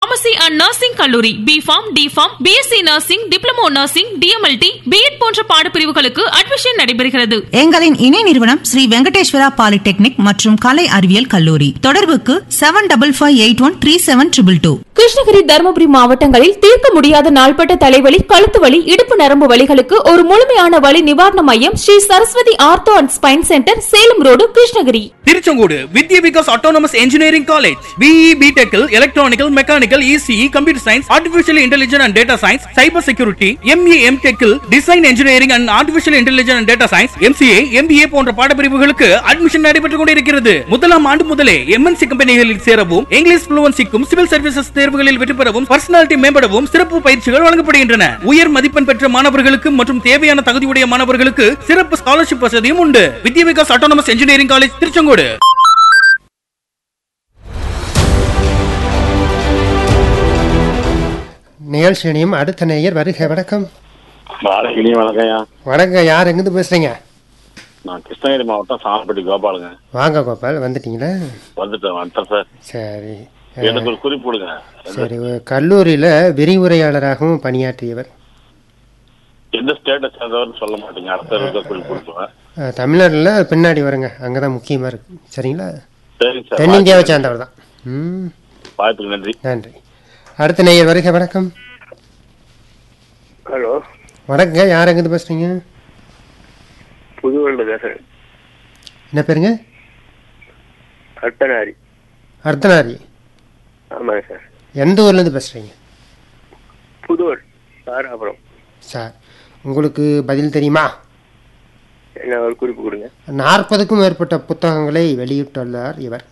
Pharmacy and nursing கல்லூரி B pharm D pharm BSc nursing diploma nursing DMLT BEd போன்ற பாடப்பிரிவுகளுக்கு admission நடைபெறுகிறது எங்களின் இணை நிறுவனம் ஸ்ரீ வெங்கடேஸ்வரா பாலிடெக்னிக் மற்றும் கலை அறிவியல் கல்லூரி தொடர்புக்கு seven double five eight one three seven triple two Krishnagiri Dharmapuri மாவட்டங்களில் தீர்க்க முடியாத நாள்பட்ட தலைவலி கழுத்து வலி இடுப்பு நரம்பு வலிகளுக்கு ஒரு முழுமையான வலி நிவாரண மையம் Sri Saraswati ortho and spine centre Salem road Krishnagiri Tiruchengode Vidya Vikas autonomous engineering college BE பிடெக்கில் electronical mechanical ECE computer science artificial intelligence and data science cyber security ME M டெக்கில் design engineering and artificial intelligence and data science MCA MBA போன்ற பாடப்பிரிவுகளுக்கு admission நடைபெற்றுக் கொண்டிருக்கிறது முதலாம் ஆண்டு முதலே MNC கம்பெனிகளில் சேரவும் இங்கிலீஷ் புளுவன்சிக்கும் சிவில் சர்வீசஸ் தேர்வுகளில் வெற்றி பெறவும் பர்சனாலிட்டி மேம்படவும் சிறப்பு பயிற்சிகள் வழங்கப்படுகின்றன உயர் மதிப்பெண் பெற்ற மாணவர்களுக்கு மற்றும் தேவையான தகுதியுடைய மாணவர்களுக்கு சிறப்பு ஸ்காலர்ஷிப் வசதியும் உண்டு Vidya Vikas autonomous engineering college Tiruchengode நிகழ்ச்சியினையும் அடுத்த நேயர் வருக வணக்கம் வாழைக்கிளி வணக்கம்யா வணக்கம் யார் எங்கிருந்து பேசுறீங்க நான் கிருஷ்ணகிரி மாவட்டம் சாமப்பட்டி கோபாலுங்க வாங்க கோபால் வந்துட்டீங்களா வந்துட்டேன் வந்துட்டேன் சார் சரி எனக்கு ஒரு குறிப்பு கொடுங்க சரி ஒரு கல்லூரியில் விரிவுரையாளராகவும் பணியாற்றியவர் எந்த ஸ்டேட்டை சேர்ந்தவர்னு சொல்ல மாட்டீங்க அடுத்த இருக்க குறிப்பு கொடுத்துருவேன் அஹ், தமிழ்நாட்டுல பின்னாடி வருங்க அங்கே தான் முக்கியமாக இருக்கு சரிங்களா சரிங்க சார் தென்னிந்தியாவை சேர்ந்தவர் தான் ம் வாய்ப்புக்கு நன்றி நன்றி அடுத்த நேயர் வருக வணக்கம் ஹலோ வணக்கங்க யார் எங்கிருந்து பேசுறீங்க புதுவல்ல பேசுறேன் என்ன பேருங்க அட்டனாரி அர்த்தநாரி ஆமாங்க சார் எந்த ஊர்லேருந்து பேசுகிறீங்க புதுவல் தாராபுரம் சார் உங்களுக்கு பதில் தெரியுமா என்ன ஒரு குறிப்பு கொடுங்க நாற்பதுக்கும் மேற்பட்ட புத்தகங்களை வெளியிட்டுள்ளார் இவர்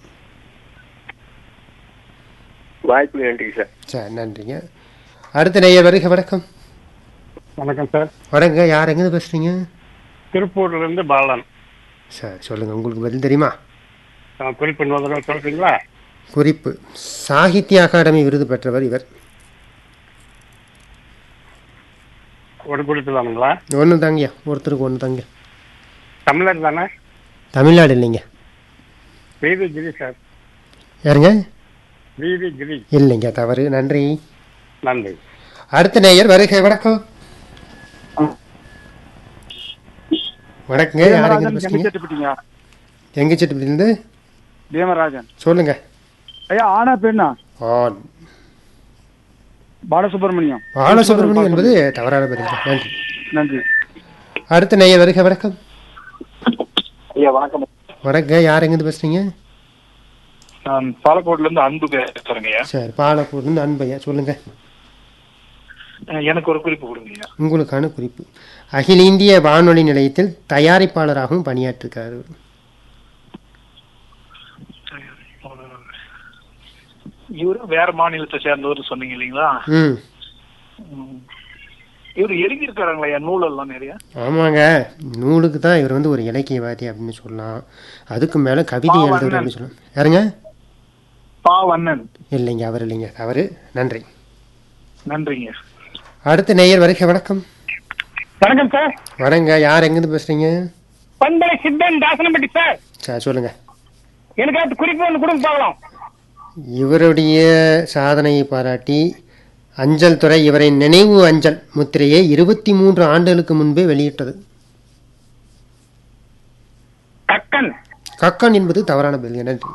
வாய்ப்பு நன்றி சார் சார் நன்றிங்க அடுத்த நேயர் வருக வணக்கம் வணக்கம் சார் வணக்கங்க யார் எங்கேருந்து பேசுறீங்க திருப்பூர்ல இருந்து பாலன் சார் சொல்லுங்க உங்களுக்கு பதில் தெரியுமா நான் குறிப்பு இன்னொரு தடவை சொல்றீங்களா குறிப்பு சாகித்ய அகாடமி விருது பெற்றவர் இவர் ஒரு குறிப்பு தானுங்களா ஒன்று தாங்கய்யா ஒருத்தருக்கு ஒன்று தாங்க தமிழர் தானே தமிழ்நாடு இல்லைங்க வீதி கிரி சார் யாருங்க வீதி கிரி இல்லைங்க தவறு நன்றி நன்றி அடுத்த நேயர் வருக வணக்கம் வணக்கங்க யார் எங்கிருந்து பேசுறீங்க செட்டுப்பிட்டீங்க எங்க செட்டுப்பிலிருந்து பீமராஜன் சொல்லுங்க ஐயா ஆனா பெண்ணா ஆண் பாலசுப்ரமணியம் பாலசுப்ரமணியம் என்பது தவறான பதில் தான். நன்றி நன்றி அடுத்த நேயர் வருக வணக்கம் ஐயா வணக்கம் வணக்கம் யார் எங்கிருந்து பேசுறீங்க நான் பாலக்கோட்ல இருந்து அன்பு பேசுறேங்க ஐயா சரி பாலக்கூர்லேருந்து அன்பையா சொல்லுங்க எனக்கு ஒரு குறிப்பு கொடுங்க ஐயா உங்களுக்கான குறிப்பு அகில இந்திய வானொலி நிலையத்தில் தயாரிப்பாளராகவும் பணியாற்றிருக்காரு இவர். இவரு வேற மாநிலத்தை சேர்ந்தவர் சொன்னீங்க இல்லைங்களா ம் இவரு எழுதியிருக்காருங்களா ஐயா நூலெல்லாம் நிறைய ஆமாங்க நூலுக்கு தான் இவர் வந்து ஒரு இலக்கியவாதி அப்படின்னு சொல்லலாம் அதுக்கு மேலே கவிதை எழுதுவர் அப்படின்னு சொல்லலாம் யாருங்க பா வண்ணன் இல்லைங்க அவர் இல்லைங்க தவறு நன்றி நன்றிங்க அடுத்த நேயர் வருக வணக்கம் வணக்கம் சார் வரங்க யார் எங்கேருந்து பேசுறீங்க பண்பலை சித்தன் தாசனப்பட்டி சார் சார் சொல்லுங்க எனக்கு அது குறிப்பு ஒன்று கொடுங்க பார்க்கலாம் இவருடைய சாதனையை பாராட்டி அஞ்சல் துறை இவரை நினைவு அஞ்சல் முத்திரையை இருபத்தி மூன்று ஆண்டுகளுக்கு முன்பே வெளியிட்டது கக்கன் கக்கன் என்பது தவறான பதில் நன்றி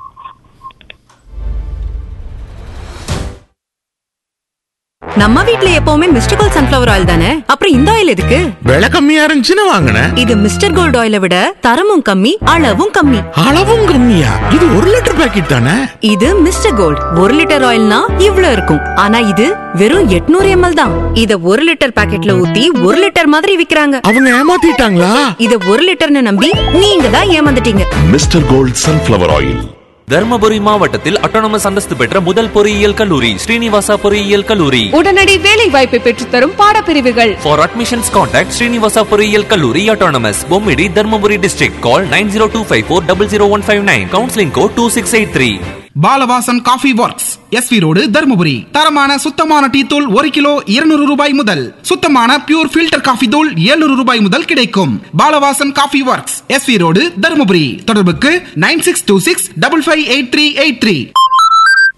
நம்ம வீட்ல எப்பவுமே மிஸ்டர் கோல்ட் சன்ஃபிளவர் ஆயில் தானே அப்புறம் இந்த ஆயில் எதுக்கு விலை கம்மியா இருந்துச்சுன்னு வாங்கினேன் இது மிஸ்டர் கோல்ட் ஆயிலை விட தரமும் கம்மி அளவும் கம்மி அளவும் கம்மியா இது ஒரு லிட்டர் பாக்கெட் தானே இது மிஸ்டர் கோல்ட் ஒரு லிட்டர் ஆயில்னா இவ்ளோ இருக்கும் ஆனா இது வெறும் 800 எம்எல் தான் இத ஒரு லிட்டர் பாக்கெட்ல ஊத்தி ஒரு லிட்டர் மாதிரி விக்கிறாங்க அவங்க ஏமாத்திட்டாங்களா இத ஒரு லிட்டர்னு நம்பி நீங்க தான் ஏமாந்துட்டீங்க Mister Gold sunflower oil Dharmapuri மாவட்டத்தில் அட்டானமஸ் அந்தஸ்து பெற்ற முதல் பொறியியல் கல்லூரி ஸ்ரீனிவாசா பொறியியல் கல்லூரி உடனடி வேலை வாய்ப்பை பெற்றுத்தரும் பாடப்பிரிவுகள் ஃபார் அட்மிஷன்ஸ் கான்டாக்ட் ஸ்ரீனிவாசா பொறியியல் கல்லூரி autonomous Bommidi Dharmapuri district call nine zero two five four double zero one five nine counselling code two six eight three Balavasan coffee works SV road Dharmapuri தரமான சுத்தமான டீ தூள் ஒரு கிலோ இருநூறு ரூபாய் முதல் சுத்தமான பியூர் ஃபில்டர் காஃபி தூள் 700 ரூபாய் முதல் கிடைக்கும் Balavasan coffee works SV road Dharmapuri தொடர்புக்கு nine six two six double five eight three eight three